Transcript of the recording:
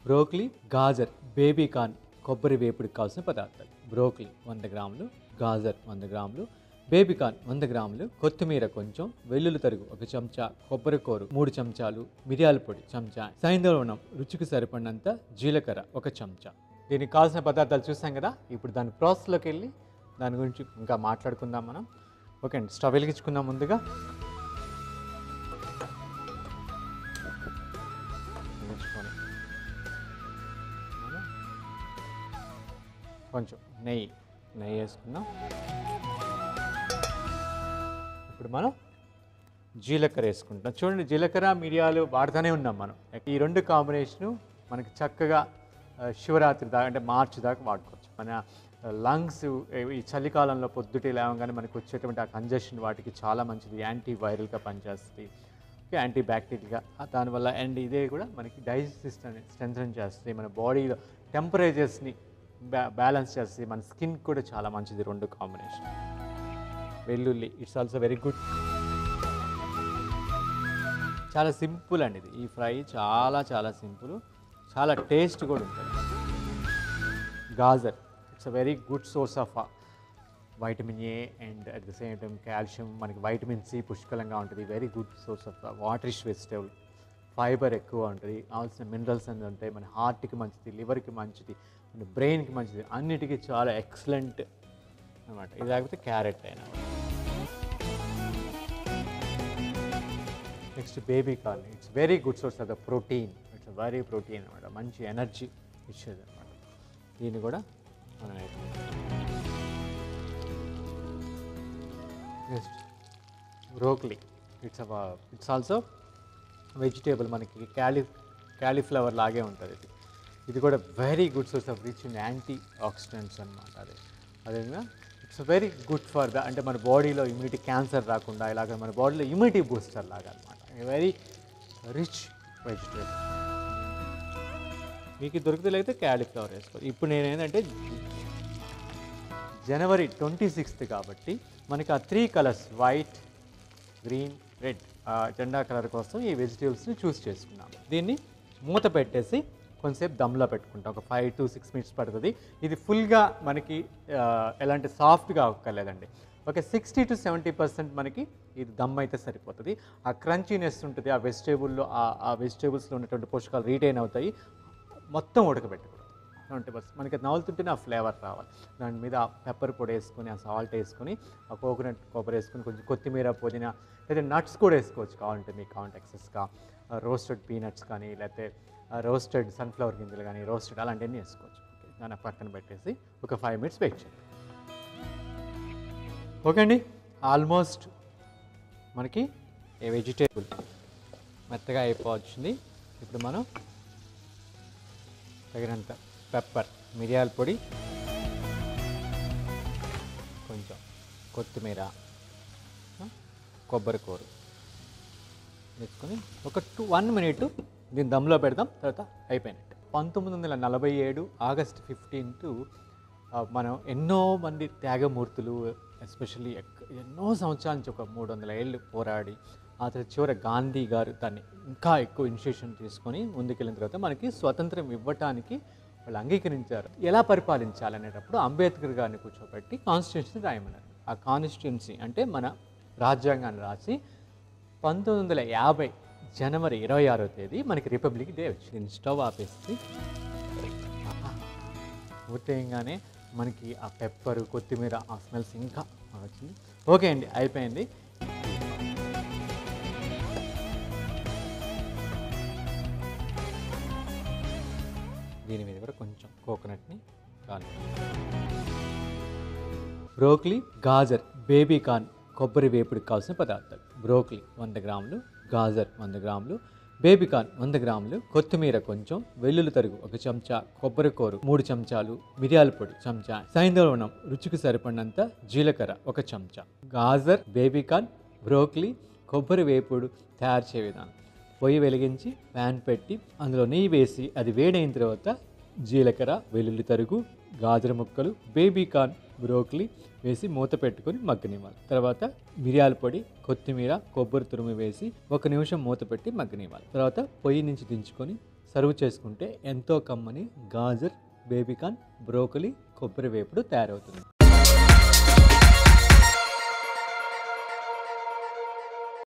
broccoli gajar baby corn కొబ్బరి వేపుడికి కావాల్సిన పదార్థాలు బ్రోక్లీ వంద గ్రాములు గాజర్ వంద గ్రాములు బేబీ కార్న్ వంద గ్రాములు కొత్తిమీర కొంచెం వెల్లుల్లి తరుగు ఒక చెంచా కొబ్బరి కూరు మూడు చెంచాలు మిరియాల పొడి చెంచా సైంధవనం రుచికి సరిపడినంత జీలకర్ర ఒక చెంచా దీనికి కావాల్సిన పదార్థాలు చూసాం కదా ఇప్పుడు దాని ప్రాసెస్లోకి వెళ్ళి దాని గురించి ఇంకా మాట్లాడుకుందాం మనం ఓకే అండి స్టవ్ వెలిగించుకుందాం ముందుగా వెలిగించుకొని మనం కొంచెం నెయ్యి నెయ్యి వేసుకుందాం ఇప్పుడు మనం జీలకర్ర వేసుకుంటాం చూడండి జీలకర్ర మిరియాలు వాడుతూనే ఉన్నాం మనం ఈ రెండు కాంబినేషను మనకి చక్కగా ఆ, శివరాత్రి దాకా అంటే మార్చి దాకా వాడుకోవచ్చు మన లంగ్స్ ఈ చలికాలంలో పొద్దుటే లేవగానే మనకు వచ్చేటువంటి ఆ కంజెషన్ వాటికి చాలా మంచిది యాంటీ వైరల్గా పనిచేస్తుంది యాంటీ బ్యాక్టీరియల్గా దానివల్ల అండ్ ఇదే కూడా మనకి డైజెస్ట్ సిస్టమ్ స్ట్రెంథన్ చేస్తుంది మన బాడీలో టెంపరేచర్స్ని బ్యా బ్యాలెన్స్ చేస్తుంది మన స్కిన్ కూడా చాలా మంచిది రెండు కాంబినేషన్ వెల్లుల్లి ఇట్స్ ఆల్సో వెరీ గుడ్ చాలా సింపుల్ అండి ఇది ఈ ఫ్రై చాలా చాలా సింపుల్ చాలా టేస్ట్ కూడా ఉంటుంది గాజర్ it's a very good source of vitamin A and at the same time calcium మనకి వైటమిన్ సి పుష్కలంగా ఉంటుంది very good source of waterish vegetable fibre ఎక్కువ ఉంటుంది కావాల్సిన మినరల్స్ అన్నీ ఉంటాయి మన హార్ట్కి మంచిది లివర్కి మంచిది మన బ్రెయిన్కి మంచిది అన్నిటికీ చాలా ఎక్సలెంట్ అనమాట ఇది కాకపోతే క్యారెట్ అయినా next baby corn it's very good source of the protein it's very protein అనమాట మంచి ఎనర్జీ ఇచ్చేది అనమాట దీన్ని కూడా మనం next broccoli it's it's also vegetable మనకి క్యాలి క్యాలీఫ్లవర్ లాగే ఉంటుంది ఇది ఇది కూడా very good source of rich in antioxidants అనమాట అది అదేవిధంగా it's very good for the అంటే మన బాడీలో ఇమ్యూనిటీ క్యాన్సర్ రాకుండా ఇలాగ మన బాడీలో ఇమ్యూనిటీ బూస్టర్ లాగా అనమాట వెరీ రిచ్ వెజిటేబుల్ మీకు దొరుకుతలేకపోతే క్యాలీఫ్లవర్ వేసుకోవాలి ఇప్పుడు నేను ఏంటంటే జనవరి ట్వంటీ సిక్స్త్ కాబట్టి మనకి ఆ three colours white green red జెండా కలర్ కోసం ఈ వెజిటేబుల్స్ని చూస్ చేసుకున్నాం దీన్ని మూత పెట్టేసి కొంతసేపు దమ్లో పెట్టుకుంటాం ఒక ఫైవ్ టు సిక్స్ మినిట్స్ పడుతుంది ఇది ఫుల్గా మనకి ఆ, ఎలాంటి సాఫ్ట్గా అవ్వలేదండి ఒక సిక్స్టీ టు సెవెంటీ పర్సెంట్ మనకి ఇది దమ్ అయితే సరిపోతుంది ఆ క్రంచీనెస్ ఉంటుంది ఆ వెజిటేబుల్లో ఆ వెజిటేబుల్స్లో ఉన్నటువంటి పోషకాలు రీటైన్ అవుతాయి మొత్తం ఉడకబెట్టకూడదు ట్వంటీ పర్సెంట్ మనకి అది నవ్వుతుంటేనే ఆ ఫ్లేవర్ రావాలి దాని మీద పెప్పర్ పొడి వేసుకొని ఆ సాల్ట్ వేసుకొని ఆ కోకోనట్ కొబ్బరి వేసుకొని కొంచెం కొత్తిమీర పుదీనా లేదా నట్స్ కూడా వేసుకోవచ్చు కావాలంటే మీకు కావాలంటే ఎక్సెస్గా రోస్టెడ్ పీనట్స్ కానీ లేకపోతే రోస్టెడ్ సన్ఫ్లవర్ గింజలు కానీ రోస్టెడ్ అలాంటివన్నీ వేసుకోవచ్చు ఓకే దాన్ని పక్కన పెట్టేసి ఒక ఫైవ్ మినిట్స్ వెయిట్ చేయండి ఓకే అండి ఆల్మోస్ట్ మనకి ఏ వెజిటేబుల్ మెత్తగా అయిపోవచ్చింది ఇప్పుడు మనం తగినంత పెప్పర్ మిరియాల పొడి కొంచెం కొత్తిమీర ఆ, కొబ్బరి కూర వేసుకొని ఒక టూ వన్ మినిట్ దీన్ని దమ్లో పెడదాం తర్వాత అయిపోయినట్టు పంతొమ్మిది వందల నలభై ఏడు ఆగస్ట్ ఫిఫ్టీన్త్ మనం ఎన్నో మంది త్యాగమూర్తులు ఎస్పెషల్లీ ఎన్నో సంవత్సరాల నుంచి ఒక మూడు వందల ఏళ్ళు పోరాడి ఆ తర్వాత చివర గాంధీ గారు దాన్ని ఇంకా ఎక్కువ ఇనిషియేషన్ తీసుకొని ముందుకెళ్ళిన తర్వాత మనకి స్వతంత్రం ఇవ్వటానికి వాళ్ళు అంగీకరించారు ఎలా పరిపాలించాలి అనేటప్పుడు అంబేద్కర్ గారిని కూర్చోబెట్టి కాన్స్టిట్యున్సీ రాయమన్నారు ఆ కాన్స్టిట్యున్సీ అంటే మన రాజ్యాంగాన్ని రాసి పంతొమ్మిది వందల యాభై జనవరి ఇరవై ఆరో తేదీ మనకి రిపబ్లిక్ డే వచ్చింది స్టవ్ ఆపేసి ఆహా, పూర్తయంగానే మనకి ఆ పెప్పర్ కొత్తిమీర ఆ స్మెల్స్ ఇంకా వచ్చింది ఓకే అండి అయిపోయింది దీని మీద కూడా కొంచెం కోకోనట్ని కాను బ్రోక్లీ గాజర్ బేబీ కార్న్ కొబ్బరి వేపుడికి కావాల్సిన పదార్థాలు బ్రోక్లీ వంద గ్రాములు గాజర్ వంద గ్రాములు బేబీ కార్న్ వంద గ్రాములు కొత్తిమీర కొంచెం వెల్లుల్లి తరుగు ఒక చెంచా కొబ్బరి కూర మూడు చెంచాలు మిరియాల పొడి చెంచా సైంధవనం రుచికి సరిపడినంత జీలకర్ర ఒక చెంచా గాజర్ బేబీ కార్న్ బ్రోక్లీ కొబ్బరి వేపుడు తయారు చేయ విధానం పొయ్యి వెలిగించి ప్యాన్ పెట్టి అందులో నెయ్యి వేసి అది వేడైన తర్వాత జీలకర్ర వెల్లుల్లి తరుగు గాజర ముక్కలు బేబీ కార్న్ బ్రోక్లీ వేసి మూత పెట్టుకొని మగ్గనివ్వాలి తర్వాత మిరియాల పొడి కొత్తిమీర కొబ్బరి తురుము వేసి ఒక నిమిషం మూత పెట్టి మగ్గనివ్వాలి తర్వాత పొయ్యి నుంచి దించుకొని సర్వ్ చేసుకుంటే ఎంతో కమ్మని గాజర్ బేబీకాన్ బ్రోకలీ కొబ్బరి వేపుడు తయారవుతుంది